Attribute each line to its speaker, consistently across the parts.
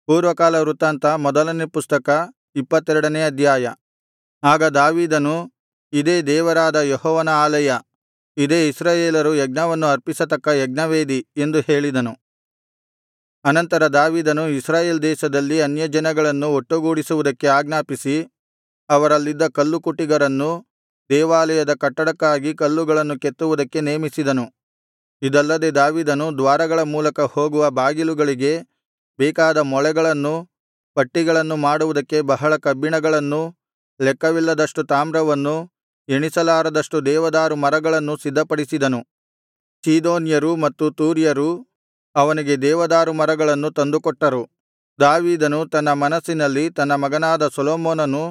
Speaker 1: ಪೂರ್ವಕಾಲ ವೃತ್ತಾಂತ ಮೊದಲನೇ ಪುಸ್ತಕ ಇಪ್ಪತ್ತೆರಡನೇ ಅಧ್ಯಾಯ ಆಗ ದಾವೀದನು ಇದೇ ದೇವರಾದ ಯೆಹೋವನ ಆಲಯ ಇದೇ ಇಸ್ರಾಯೇಲರು ಯಜ್ಞವನ್ನು ಅರ್ಪಿಸತಕ್ಕ ಯಜ್ಞವೇದಿ ಎಂದು ಹೇಳಿದನು ಅನಂತರ ದಾವೀದನು ಇಸ್ರಾಯೇಲ್ ದೇಶದಲ್ಲಿ ಅನ್ಯಜನಗಳನ್ನು ಒಟ್ಟುಗೂಡಿಸುವುದಕ್ಕೆ ಆಜ್ಞಾಪಿಸಿ ಅವರಲ್ಲಿದ್ದ ಕಲ್ಲುಕುಟಿಗರನ್ನು ದೇವಾಲಯದ ಕಟ್ಟಡಕ್ಕಾಗಿ ಕಲ್ಲುಗಳನ್ನು ಕೆತ್ತುವುದಕ್ಕೆ ನೇಮಿಸಿದನು ಇದಲ್ಲದೆ ದಾವೀದನು ದ್ವಾರಗಳ ಮೂಲಕ ಹೋಗುವ ಬಾಗಿಲುಗಳಿಗೆ ಬೇಕಾದ ಮೊಳೆಗಳನ್ನೂ ಪಟ್ಟಿಗಳನ್ನು ಮಾಡುವುದಕ್ಕೆ ಬಹಳ ಕಬ್ಬಿಣಗಳನ್ನೂ ಲೆಕ್ಕವಿಲ್ಲದಷ್ಟು ತಾಮ್ರವನ್ನೂ ಎಣಿಸಲಾರದಷ್ಟು ದೇವದಾರು ಮರಗಳನ್ನೂ ಸಿದ್ಧಪಡಿಸಿದನು ಚೀದೋನ್ಯರು ಮತ್ತು ತೂರ್ಯರು ಅವನಿಗೆ ದೇವದಾರು ಮರಗಳನ್ನು ತಂದುಕೊಟ್ಟರು ದಾವೀದನು ತನ್ನ ಮನಸ್ಸಿನಲ್ಲಿ ತನ್ನ ಮಗನಾದ ಸೊಲೊಮೋನನು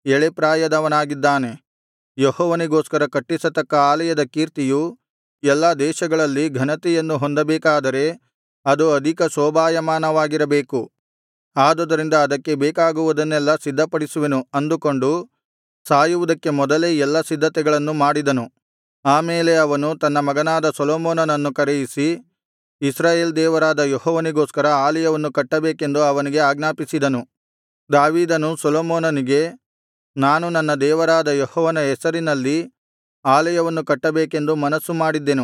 Speaker 1: ಎಳೆಪ್ರಾಯದವನಾಗಿದ್ದಾನೆ ಯೆಹೋವನಿಗೋಸ್ಕರ ಕಟ್ಟಿಸತಕ್ಕ ಆಲಯದ ಕೀರ್ತಿಯು ಎಲ್ಲಾ ದೇಶಗಳಲ್ಲಿ ಘನತೆಯನ್ನು ಹೊಂದಬೇಕಾದರೆ ಅದು ಅಧಿಕ ಶೋಭಾಯಮಾನವಾಗಿರಬೇಕು ಆದುದರಿಂದ ಅದಕ್ಕೆ ಬೇಕಾಗುವುದನ್ನೆಲ್ಲಾ ಸಿದ್ಧಪಡಿಸುವೆನು ಅಂದುಕೊಂಡು ಸಾಯುವುದಕ್ಕೆ ಮೊದಲೇ ಎಲ್ಲಾ ಸಿದ್ಧತೆಗಳನ್ನು ಮಾಡಿದನು ಆ ಮೇಲೆ ಅವನು ತನ್ನ ಮಗನಾದ ಸೊಲೊಮೋನನನ್ನು ಕರೆಯಿಸಿ ಇಸ್ರಾಯೇಲ್ ದೇವರಾದ ಯೆಹೋವನಿಗೋಸ್ಕರ ಆಲಯವನ್ನು ಕಟ್ಟಬೇಕೆಂದು ಅವನಿಗೆ ಆಜ್ಞಾಪಿಸಿದನು ದಾವೀದನು ಸೊಲೊಮೋನನಿಗೆ ನಾನು ನನ್ನ ದೇವರಾದ ಯೆಹೋವನ ಹೆಸರಿನಲ್ಲಿ ಆಲಯವನ್ನು ಕಟ್ಟಬೇಕೆಂದು ಮನಸ್ಸು ಮಾಡಿದ್ದೆನು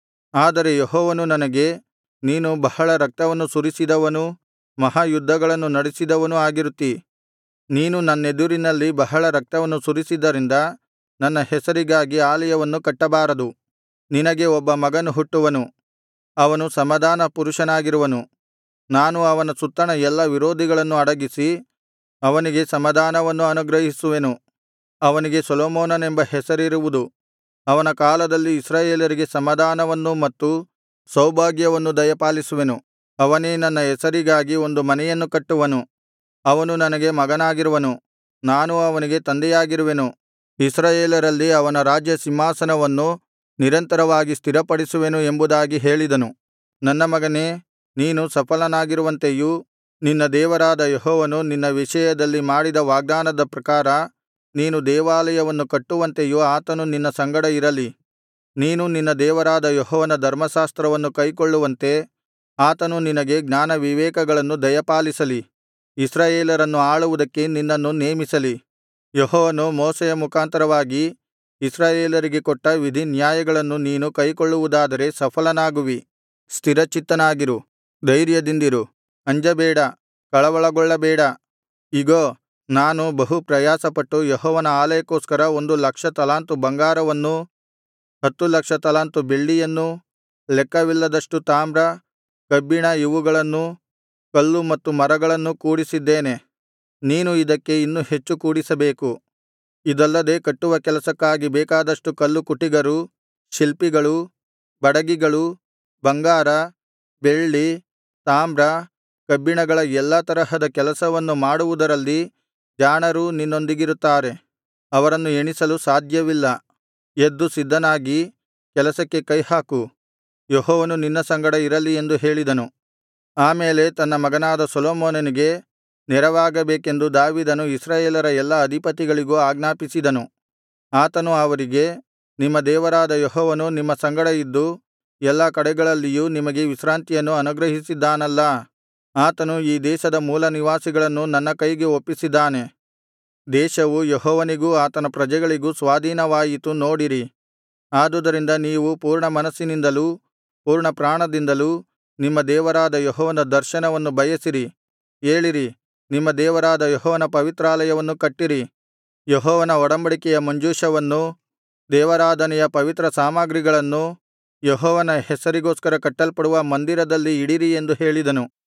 Speaker 1: ಆದರೆ ಯೆಹೋವನು ನನಗೆ ನೀನು ಬಹಳ ರಕ್ತವನ್ನು ಸುರಿಸಿದವನೂ ಮಹಾಯುದ್ಧಗಳನ್ನು ನಡೆಸಿದವನೂ ಆಗಿರುತ್ತೀ ನೀನು ನನ್ನೆದುರಿನಲ್ಲಿ ಬಹಳ ರಕ್ತವನ್ನು ಸುರಿಸಿದ್ದರಿಂದ ನನ್ನ ಹೆಸರಿಗಾಗಿ ಆಲಯವನ್ನು ಕಟ್ಟಬಾರದು ನಿನಗೆ ಒಬ್ಬ ಮಗನು ಹುಟ್ಟುವನು ಅವನು ಸಮಾಧಾನ ಪುರುಷನಾಗಿರುವನು ನಾನು ಅವನ ಸುತ್ತಣ ಎಲ್ಲಾ ವಿರೋಧಿಗಳನ್ನು ಅಡಗಿಸಿ ಅವನಿಗೆ ಸಮಾಧಾನವನ್ನು ಅನುಗ್ರಹಿಸುವೆನು ಅವನಿಗೆ ಸೊಲೊಮೋನನೆಂಬ ಹೆಸರಿರುವುದು ಅವನ ಕಾಲದಲ್ಲಿ ಇಸ್ರಾಯೇಲರಿಗೆ ಸಮಾಧಾನವನ್ನೂ ಮತ್ತು ಸೌಭಾಗ್ಯವನ್ನು ದಯಪಾಲಿಸುವೆನು ಅವನೇ ನನ್ನ ಹೆಸರಿಗಾಗಿ ಒಂದು ಮನೆಯನ್ನು ಕಟ್ಟುವನು ಅವನು ನನಗೆ ಮಗನಾಗಿರುವನು ನಾನು ಅವನಿಗೆ ತಂದೆಯಾಗಿರುವೆನು ಇಸ್ರಾಯೇಲರಲ್ಲಿ ಅವನ ರಾಜ್ಯ ಸಿಂಹಾಸನವನ್ನು ನಿರಂತರವಾಗಿ ಸ್ಥಿರಪಡಿಸುವೆನು ಎಂಬುದಾಗಿ ಹೇಳಿದನು ನನ್ನ ಮಗನೇ ನೀನು ಸಫಲನಾಗಿರುವಂತೆಯೂ ನಿನ್ನ ದೇವರಾದ ಯೆಹೋವನು ನಿನ್ನ ವಿಷಯದಲ್ಲಿ ಮಾಡಿದ ವಾಗ್ದಾನದ ಪ್ರಕಾರ ನೀನು ದೇವಾಲಯವನ್ನು ಕಟ್ಟುವಂತೆಯೂ ಆತನು ನಿನ್ನ ಸಂಗಡ ಇರಲಿ ನೀನು ನಿನ್ನ ದೇವರಾದ ಯೆಹೋವನ ಧರ್ಮಶಾಸ್ತ್ರವನ್ನು ಕೈಕೊಳ್ಳುವಂತೆ ಆತನು ನಿನಗೆ ಜ್ಞಾನವಿವೇಕಗಳನ್ನು ದಯಪಾಲಿಸಲಿ ಇಸ್ರಾಯೇಲರನ್ನು ಆಳುವುದಕ್ಕೆ ನಿನ್ನನ್ನು ನೇಮಿಸಲಿ ಯೆಹೋವನು ಮೋಶೆಯ ಮುಖಾಂತರವಾಗಿ ಇಸ್ರಾಯೇಲರಿಗೆ ಕೊಟ್ಟ ವಿಧಿನ್ಯಾಯಗಳನ್ನು ನೀನು ಕೈಕೊಳ್ಳುವುದಾದರೆ ಸಫಲನಾಗುವಿ ಸ್ಥಿರಚಿತ್ತನಾಗಿರು ಧೈರ್ಯದಿಂದಿರು ಅಂಜಬೇಡ ಕಳವಳಗೊಳ್ಳಬೇಡ ಇಗೋ ನಾನು ಬಹು ಪ್ರಯಾಸಪಟ್ಟು ಯೆಹೋವನ ಆಲಯಕ್ಕೋಸ್ಕರ ಒಂದು ಲಕ್ಷ ತಲಾಂತು ಬಂಗಾರವನ್ನೂ ಹತ್ತು ಲಕ್ಷ ತಲಾಂತು ಬೆಳ್ಳಿಯನ್ನೂ ಲೆಕ್ಕವಿಲ್ಲದಷ್ಟು ತಾಮ್ರ ಕಬ್ಬಿಣ ಇವುಗಳನ್ನೂ ಕಲ್ಲು ಮತ್ತು ಮರಗಳನ್ನೂ ಕೂಡಿಸಿದ್ದೇನೆ ನೀನು ಇದಕ್ಕೆ ಇನ್ನೂ ಹೆಚ್ಚು ಕೂಡಿಸಬೇಕು ಇದಲ್ಲದೆ ಕಟ್ಟುವ ಕೆಲಸಕ್ಕಾಗಿ ಬೇಕಾದಷ್ಟು ಕಲ್ಲುಕುಟಿಗರು ಶಿಲ್ಪಿಗಳು ಬಡಗಿಗಳು ಬಂಗಾರ ಬೆಳ್ಳಿ ತಾಮ್ರ ಕಬ್ಬಿಣಗಳ ಎಲ್ಲಾ ತರಹದ ಕೆಲಸವನ್ನು ಮಾಡುವುದರಲ್ಲಿ ಜಾಣರು ನಿನ್ನೊಂದಿಗಿರುತ್ತಾರೆ ಅವರನ್ನು ಎಣಿಸಲು ಸಾಧ್ಯವಿಲ್ಲ ಎದ್ದು ಸಿದ್ಧನಾಗಿ ಕೆಲಸಕ್ಕೆ ಕೈಹಾಕು ಯೆಹೋವನು ನಿನ್ನ ಸಂಗಡ ಇರಲಿ ಎಂದು ಹೇಳಿದನು ಆ ಮೇಲೆ ತನ್ನ ಮಗನಾದ ಸೊಲೊಮೋನನಿಗೆ ನೆರವಾಗಬೇಕೆಂದು ದಾವೀದನು ಇಸ್ರಾಯೇಲರ ಎಲ್ಲಾ ಅಧಿಪತಿಗಳಿಗೂ ಆಜ್ಞಾಪಿಸಿದನು ಆತನು ಅವರಿಗೆ ನಿಮ್ಮ ದೇವರಾದ ಯೆಹೋವನು ನಿಮ್ಮ ಸಂಗಡ ಇದ್ದು ಎಲ್ಲಾ ಕಡೆಗಳಲ್ಲಿಯೂ ನಿಮಗೆ ವಿಶ್ರಾಂತಿಯನ್ನು ಅನುಗ್ರಹಿಸಿದ್ದಾನಲ್ಲಾ ಆತನು ಈ ದೇಶದ ಮೂಲನಿವಾಸಿಗಳನ್ನು ನನ್ನ ಕೈಗೆ ಒಪ್ಪಿಸಿದ್ದಾನೆ ದೇಶವು ಯೆಹೋವನಿಗೂ ಆತನ ಪ್ರಜೆಗಳಿಗೂ ಸ್ವಾಧೀನವಾಯಿತು ನೋಡಿರಿ ಆದುದರಿಂದ ನೀವು ಪೂರ್ಣ ಮನಸ್ಸಿನಿಂದಲೂ ಪೂರ್ಣ ಪ್ರಾಣದಿಂದಲೂ ನಿಮ್ಮ ದೇವರಾದ ಯೆಹೋವನ ದರ್ಶನವನ್ನು ಬಯಸಿರಿ ಏಳಿರಿ ನಿಮ್ಮ ದೇವರಾದ ಯೆಹೋವನ ಪವಿತ್ರಾಲಯವನ್ನು ಕಟ್ಟಿರಿ ಯೆಹೋವನ ಒಡಂಬಡಿಕೆಯ ಮಂಜೂಷವನ್ನೂ ದೇವಾರಾಧನೆಯ ಪವಿತ್ರ ಸಾಮಗ್ರಿಗಳನ್ನೂ ಯೆಹೋವನ ಹೆಸರಿಗೋಸ್ಕರ ಕಟ್ಟಲ್ಪಡುವ ಮಂದಿರದಲ್ಲಿ ಇಡಿರಿ ಎಂದು ಹೇಳಿದನು